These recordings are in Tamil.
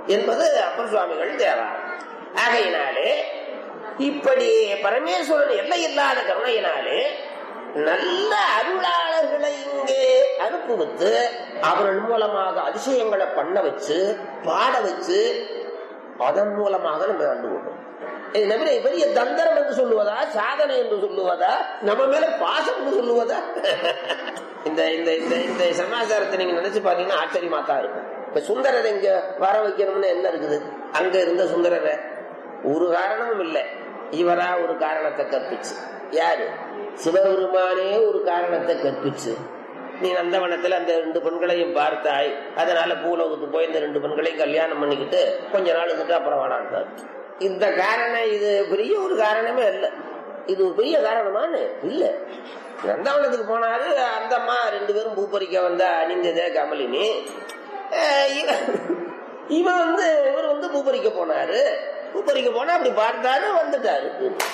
என்பது அப்பர் சுவாமிகள் தேவாரம் ஆகையினாலே இப்படி பரமேஸ்வரன் எல்லை இல்லாத கருணையினாலே நல்ல அருளாளர்களை இங்கே அனுப்புவித்து அவர்கள் மூலமாக அதிசயங்களை பண்ண வச்சு பாட வச்சு அதன் மூலமாக நம்ம ஆண்டு கொண்டோம் இது நம்ம பெரிய தந்திரம் என்று சொல்லுவதா சாதனை என்று சொல்லுவதா நம்ம மேல பாசம் என்று சொல்லுவதா இந்த இந்த இந்த இந்த சமாச்சாரத்தை நீங்க நினைச்சு பாத்தீங்கன்னா ஆச்சரியமா தான் இருக்கும் இப்ப சுந்தரரை இங்க வர வைக்கணும்னு என்ன இருக்குது அங்க இருந்த சுந்தரரை ஒரு காரணமும் இல்லை இவரா ஒரு காரணத்தை கற்பிச்சு யாரு சிவபெருமானே ஒரு காரணத்தை கற்பிச்சு நீ நந்தவனத்துல அந்த ரெண்டு பெண்களையும் பார்த்தாய் அதனால பூலோகத்துக்கு போய் இந்த ரெண்டு பெண்களையும் கல்யாணம் பண்ணிக்கிட்டு கொஞ்ச நாள் இருந்துட்டு அப்புறம் வேணான்ட்டார் இந்த காரணம் இது பெரிய ஒரு காரணமே இல்லை இது ஒரு பெரிய காரணமானு இல்ல நந்தவனத்துக்கு போனாரு அந்த அம்மா ரெண்டு பேரும் பூ பறிக்க வந்த அணிந்ததே கமலினி அஹ் இவ- இவன் வந்து இவர் வந்து பூ பறிக்க போனாரு பூ பறிக்க போனா அப்படி பார்த்தாரு வந்துட்டாரு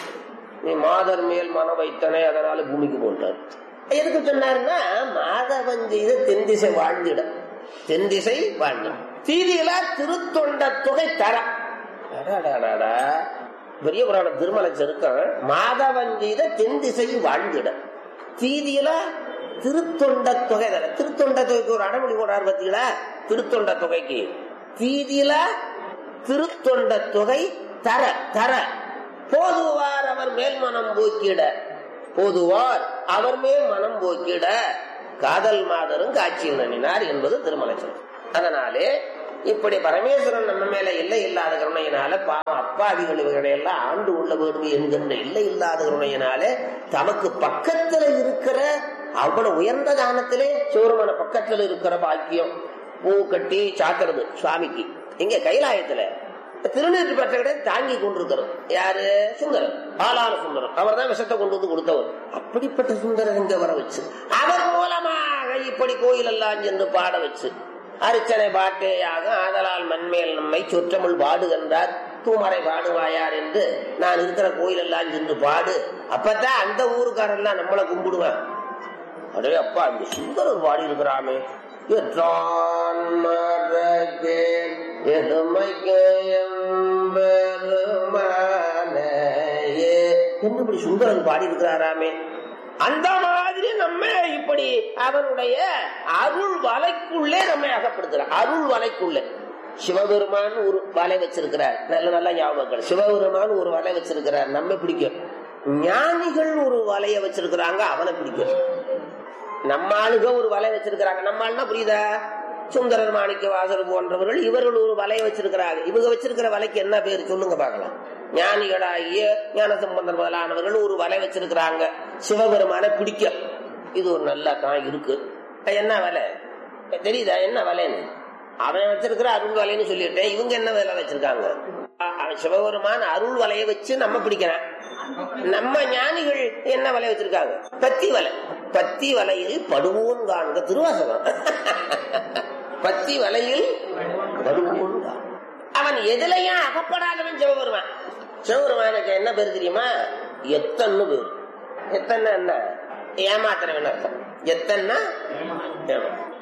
நீ மாதர் மேல் மனம் வைத்தனே அதனால பூமிக்கு போட்டார் எதுக்கு சொன்னாருன்னா மாதவன் செய்த தென் திசை வாழ்ந்திட தென் திசை வாழ்ந்திட தீதியில திருத்தொண்ட தொகை தர அடாடாடாடா. பெரிய புராண திருமலை செருக்கம் மாதவன் செய்த தென் திசை வாழ்ந்திட தீதியில திருத்தொண்ட தொகை தர திருத்தொண்ட தொகைக்கு ஒரு அடமொழி போடுறாரு பார்த்தீங்களா திருத்தொண்ட தொகைக்கு தீதியில திருத்தொண்ட தொகை தர தர போதுவார் அவர் மேல் மனம் போக்கிட போதுவார் அவர் மேல் மனம் போக்கிட காதல் மாதரும் காட்சியில் நன்னினார் என்பது திருமலை சொல் அதனாலே இப்படி பரமேஸ்வரன் நம்ம மேல இல்லை இல்லாத கருணையினால பாவம் அப்பாவிகள் இவர்களை எல்லாம் ஆண்டு உள்ள வேணும் என்கின்ற இல்லை இல்லாத கருணையினாலே தமக்கு பக்கத்துல இருக்கிற அவ்வளவு உயர்ந்த தானத்திலே சோறுமன பக்கத்துல இருக்கிற பாக்கியம் பூ கட்டி சாத்துறது சுவாமிக்கு இங்க கைலாயத்துல திருநீற்று பட்டகளை தாங்கி கொண்டிருக்கிறோம் யாரு சுந்தரம் ஆளான சுந்தரம் அவர் தான் விஷத்தை கொண்டு வந்து கொடுத்தவர் அப்படிப்பட்ட சுந்தரர் இங்க வர வச்சு அவர் மூலமாக இப்படி கோயில் எல்லாம் சென்று பாட வச்சு அரிச்சனை பாட்டேயாக ஆதலால் மண்மேல் நம்மை சொற்றமிழ் பாடுகின்றார் தூமறை பாடுவாயார் என்று நான் இருக்கிற கோயில் எல்லாம் சென்று பாடு அப்பதான் அந்த ஊருக்காரெல்லாம் நம்மளை கும்பிடுவேன் அடே அப்பா இந்த சுந்தரர் பாடி இருக்கிறாமே எற்றான் மறக்கேன் எதுமைக்கேயம் பெருமானையே என்று இப்படி சுந்தரன் பாடி இருக்கிறாராமே அந்த மாதிரி நம்ம இப்படி அவனுடைய அருள் வலைக்குள்ளே நம்மை அகப்படுத்துறார் அருள் வலைக்குள்ளே சிவபெருமான் ஒரு வலை வச்சிருக்கிறார் நல்ல நல்ல ஞாபகங்கள் சிவபெருமான் ஒரு வலை வச்சிருக்கிறார் நம்ம பிடிக்கும் ஞானிகள் ஒரு வலைய வச்சிருக்கிறாங்க அவனை பிடிக்கும் நம்ம ஆளுக ஒரு வலை வச்சிருக்கிறாங்க நம்ம ஆளுனா புரியுதா சுந்தரர் மாணிக்க வாசர் போன்றவர்கள் இவர்கள் ஒரு வலைய வச்சிருக்கிறாங்க இவங்க வச்சிருக்கிற வலைக்கு என்ன பேர் சொல்லுங்க பார்க்கலாம் ஞானிகளாகிய ஞான சம்பந்தர் முதலானவர்கள் ஒரு வலை வச்சிருக்கிறாங்க சிவபெருமான பிடிக்க இது ஒரு நல்ல தான் இருக்கு என்ன வலை தெரியுதா என்ன வலைன்னு அவன் வச்சிருக்கிற அருள் வலைன்னு சொல்லிட்டேன் இவங்க என்ன வேலை வச்சிருக்காங்க அவன் சிவபெருமான் அருள் வலையை வச்சு நம்ம பிடிக்கிறான் நம்ம ஞானிகள் என்ன வலை வச்சிருக்காங்க பத்தி வலை பத்தி வலையில் படுவோன் காண்க திருவாசகம் பத்தி வலையில் படுவோன் காண்க. அவன் எதுலயும் அகப்படாதவன் சிவபெருமான் சிவபெருமானுக்கு என்ன பேர் தெரியுமா எத்தன்னு பேர் எத்தனை என்ன ஏமாத்துறவன் அர்த்தம் எத்தன்னா ஏமா